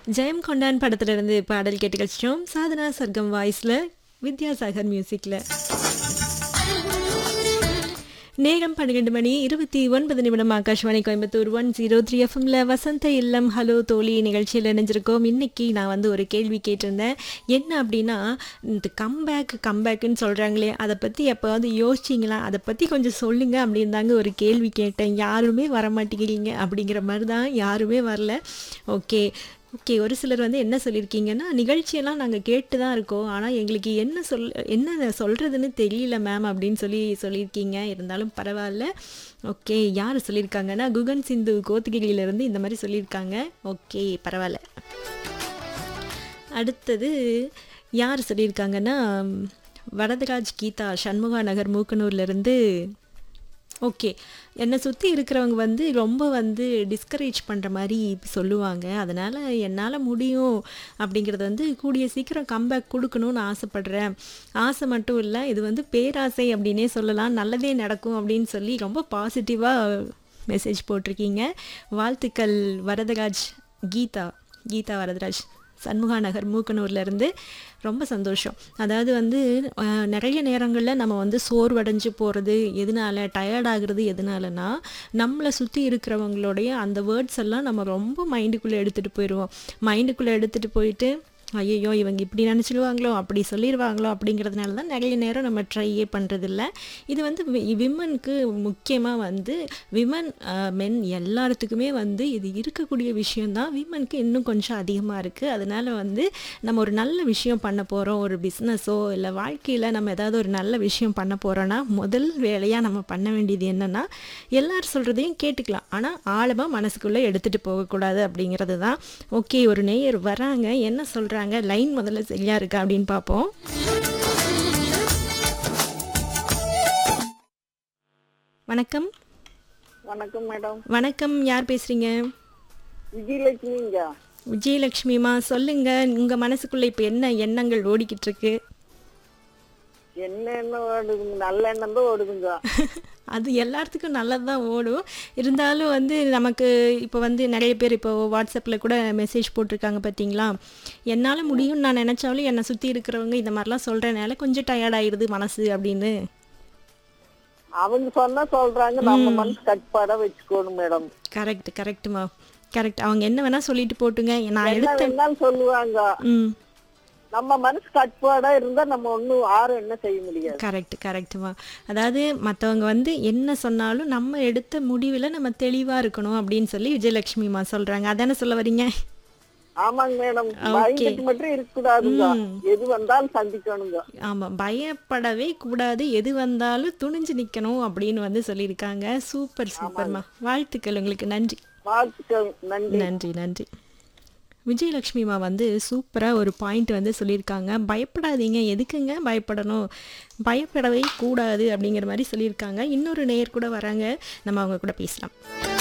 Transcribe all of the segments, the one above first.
ஜெயம் கொண்டான் படத்துல இருந்து பாடல் கேட்டு கழிச்சோம் சாதனா சர்க்கம் வாய்ஸ்ல வித்யாசாகர் மியூசிக்ல நேரம் பன்னிரெண்டு மணி இருபத்தி ஒன்பது நிமிடம் Akashvani Coimbatore one zero three எஃப்எம்ல வசந்த இல்லம் ஹலோ தோழி நிகழ்ச்சியில் இணைஞ்சிருக்கோம் இன்னைக்கு நான் வந்து ஒரு கேள்வி கேட்டிருந்தேன் என்ன அப்படின்னா இந்த கம்பேக் கம்பேக்குன்னு சொல்கிறாங்களே அதை பற்றி எப்போவாவது யோசிச்சிங்களா அதை பற்றி கொஞ்சம் சொல்லுங்க அப்படின்னு தாங்க ஒரு கேள்வி கேட்டேன் யாருமே வர மாட்டேங்கிறீங்க அப்படிங்கிற மாதிரி தான் யாருமே வரல ஓகே ஓகே ஒரு சிலர் வந்து என்ன சொல்லியிருக்கீங்கன்னா நிகழ்ச்சியெல்லாம் நாங்கள் கேட்டு தான் இருக்கோம் ஆனால் எங்களுக்கு என்ன சொல் என்ன சொல்கிறதுன்னு தெரியல மேம் அப்படின்னு சொல்லி சொல்லியிருக்கீங்க இருந்தாலும் பரவாயில்ல ஓகே யார் சொல்லியிருக்காங்கன்னா குகன் சிந்து கோத்தகிரியிலேருந்து இந்த மாதிரி சொல்லியிருக்காங்க ஓகே பரவாயில்ல அடுத்தது யார் சொல்லியிருக்காங்கன்னா வரதராஜ் கீதா சண்முகா நகர் மூக்கனூர்லேருந்து ஓகே என்னை சுற்றி இருக்கிறவங்க வந்து ரொம்ப வந்து டிஸ்கரேஜ் பண்ணுற மாதிரி சொல்லுவாங்க அதனால் என்னால் முடியும் அப்படிங்கிறது வந்து கூடிய சீக்கிரம் கம்பேக் கொடுக்கணும்னு ஆசைப்படுறேன் ஆசை மட்டும் இல்லை இது வந்து பேராசை அப்படின்னே சொல்லலாம் நல்லதே நடக்கும் அப்படின்னு சொல்லி ரொம்ப பாசிட்டிவாக மெசேஜ் போட்டிருக்கீங்க வாழ்த்துக்கள் வரதராஜ் கீதா கீதா வரதராஜ் சண்முகா நகர் மூக்கனூர்லேருந்து ரொம்ப சந்தோஷம் அதாவது வந்து அஹ், நிறைய நேரங்களில் நம்ம வந்து சோர்வடைஞ்சு போகிறது எதனால டயர்ட் ஆகுறது எதனாலனா நம்மளை சுற்றி இருக்கிறவங்களுடைய அந்த வேர்ட்ஸ் எல்லாம் நம்ம ரொம்ப மைண்டுக்குள்ளே எடுத்துகிட்டு போயிடுவோம் மைண்டுக்குள்ளே எடுத்துகிட்டு போயிட்டு ஐயோ இவங்க இப்படி நினச்சிடுவாங்களோ அப்படி சொல்லிடுவாங்களோ அப்படிங்கிறதுனால தான் நிறைய நேரம் நம்ம ட்ரையே பண்ணுறதில்ல இது வந்து விமனுக்கு முக்கியமாக வந்து விமன் மென் எல்லாத்துக்குமே வந்து இது இருக்கக்கூடிய விஷயந்தான் விமனுக்கு இன்னும் கொஞ்சம் அதிகமாக இருக்குது அதனால் வந்து நம்ம ஒரு நல்ல விஷயம் பண்ண போகிறோம் ஒரு பிஸ்னஸோ இல்லை வாழ்க்கையில் நம்ம ஏதாவது ஒரு நல்ல விஷயம் பண்ண போகிறோன்னா முதல் வேலையாக நம்ம பண்ண வேண்டியது என்னென்னா எல்லார் சொல்கிறதையும் கேட்டுக்கலாம் ஆனால் ஆழமாக மனசுக்குள்ளே எடுத்துகிட்டு போகக்கூடாது அப்படிங்கிறது தான் ஓகே ஒரு நேயர் வராங்க என்ன சொல்கிறாங்க லைன் முதல்ல சரியாக இருக்கா அப்படின்னு பார்ப்போம் வணக்கம் வணக்கம் மேடம் வணக்கம் யார் பேசுகிறீங்க விஜயலட்சுமிங்க விஜயலட்சுமிமா சொல்லுங்க உங்கள் மனசுக்குள்ளே இப்போ என்ன எண்ணங்கள் ஓடிக்கிட்டு இருக்கு என்ன எண்ணம் ஓடுதுங்க நல்ல எண்ணம் தான் ஓடுதுங்க அது எல்லாத்துக்கும் நல்லது தான் ஓடும் இருந்தாலும் வந்து நமக்கு இப்போ வந்து நிறைய பேர் இப்போ வாட்ஸ்அப்பில் கூட மெசேஜ் போட்டிருக்காங்க பார்த்தீங்களா என்னால் முடியும்னு நான் நினச்சாலும் என்னை சுற்றி இருக்கிறவங்க இந்த மாதிரிலாம் சொல்கிறனால கொஞ்சம் டயர்ட் ஆயிடுது மனசு அப்படின்னு அவங்க சொன்னா சொல்றாங்க நம்ம மனசு கட்டுப்பாடா வச்சுக்கணும் மேடம் கரெக்ட் கரெக்ட்டுமா கரெக்ட் அவங்க என்ன வேணால் சொல்லிட்டு போட்டுங்க நான் என்ன எடுத்த வேணாலும் சொல்லுவாங்க ம் நம்ம மனசு கட்டுப்பாடா இருந்தா நம்ம ஒண்ணும் யாரும் என்ன செய்ய முடியாது கரெக்ட் கரெக்ட்டுமா அதாவது மற்றவங்க வந்து என்ன சொன்னாலும் நம்ம எடுத்த முடிவில் நம்ம தெளிவாக இருக்கணும் அப்படின்னு சொல்லி விஜயலட்சுமிமா சொல்கிறாங்க அதானே சொல்ல வரீங்க ஆமாங்க மேடம் பயந்துட்டு மட்டும் இருக்கக்கூடாதுங்க எது வந்தாலும் சந்திக்கணுங்க ஆமாம் பயப்படவே கூடாது எது வந்தாலும் துணிஞ்சு நிற்கணும் அப்படின்னு வந்து சொல்லியிருக்காங்க சூப்பர் சூப்பர்மா வாழ்த்துக்கள் உங்களுக்கு நன்றி வாழ்த்துக்கள் நன்றி நன்றி நன்றி விஜயலட்சுமிமா வந்து சூப்பராக ஒரு பாயிண்ட் வந்து சொல்லியிருக்காங்க பயப்படாதீங்க எதுக்குங்க பயப்படணும் பயப்படவே கூடாது அப்படிங்கிற மாதிரி சொல்லியிருக்காங்க இன்னொரு நேயர் கூட வராங்க நம்ம அவங்க கூட பேசலாம்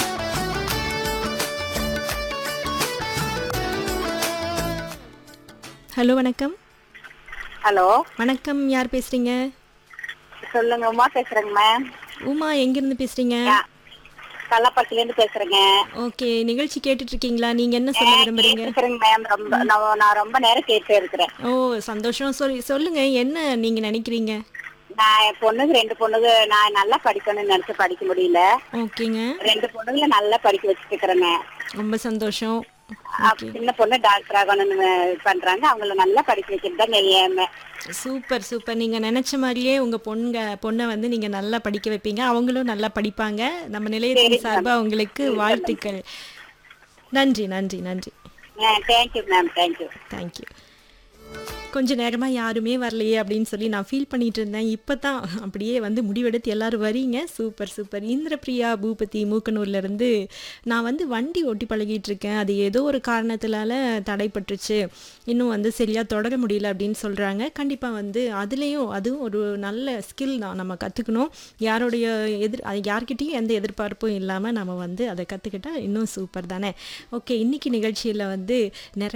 ஹலோ வணக்கம் ஹலோ வணக்கம் யார் பேசுறீங்க சொல்லுங்க உமா பேசுறேங்க மேம் உமா எங்கிருந்து பேசுறீங்க கள்ளப்பட்டில இருந்து பேசுறேங்க ஓகே நிகழ்ச்சி கேட்டுட்டு இருக்கீங்களா நீங்க என்ன சொல்ல விரும்புறீங்க பேசுறேங்க மேம் ரொம்ப நான் நான் ரொம்ப நேரம் கேட்டு இருக்கிறேன் ஓ சந்தோஷம் சொல்லி சொல்லுங்க என்ன நீங்க நினைக்கிறீங்க நான் என் பொண்ணுக்கு ரெண்டு பொண்ணுக்கு நான் நல்லா படிக்கணும்னு நினைச்சு படிக்க முடியல ஓகேங்க ரெண்டு பொண்ணுங்களை நல்லா படிக்க வச்சுட்டு இருக்கிறேங்க ரொம்ப சந்தோஷம் அப்ப சின்ன பொண்ணு டாக்டர் ஆகணும்னு பண்றாங்க அவங்கள நல்லா படிக்க வைக்கிறது தான் என் சூப்பர் சூப்பர் நீங்க நினைச்ச மாதிரியே உங்க பொண்ணுங்க பொண்ணை வந்து நீங்க நல்லா படிக்க வைப்பீங்க அவங்களும் நல்லா படிப்பாங்க நம்ம நிலையத்தின் சார்பா உங்களுக்கு வாழ்த்துக்கள் நன்றி நன்றி நன்றி தேங்க்யூ மேம் தேங்க்யூ தேங்க்யூ கொஞ்ச நேரமாக யாருமே வரலையே அப்படின்னு சொல்லி நான் ஃபீல் பண்ணிட்டு இருந்தேன் இப்போ தான் அப்படியே வந்து முடிவெடுத்து எல்லாரும் வரீங்க சூப்பர் சூப்பர் இந்திரபிரியா பூபதி மூக்கனூர்லேருந்து நான் வந்து வண்டி ஓட்டி பழகிட்டு இருக்கேன் அது ஏதோ ஒரு காரணத்தினால தடைப்பட்டுருச்சு இன்னும் வந்து சரியாக தொடர முடியல அப்படின்னு சொல்கிறாங்க கண்டிப்பாக வந்து அதுலேயும் அதுவும் ஒரு நல்ல ஸ்கில் தான் நம்ம கற்றுக்கணும் யாருடைய எதிர் அது யார்கிட்டயும் எந்த எதிர்பார்ப்பும் இல்லாமல் நம்ம வந்து அதை கற்றுக்கிட்டா இன்னும் சூப்பர் தானே ஓகே இன்னைக்கு நிகழ்ச்சியில் வந்து நிறைய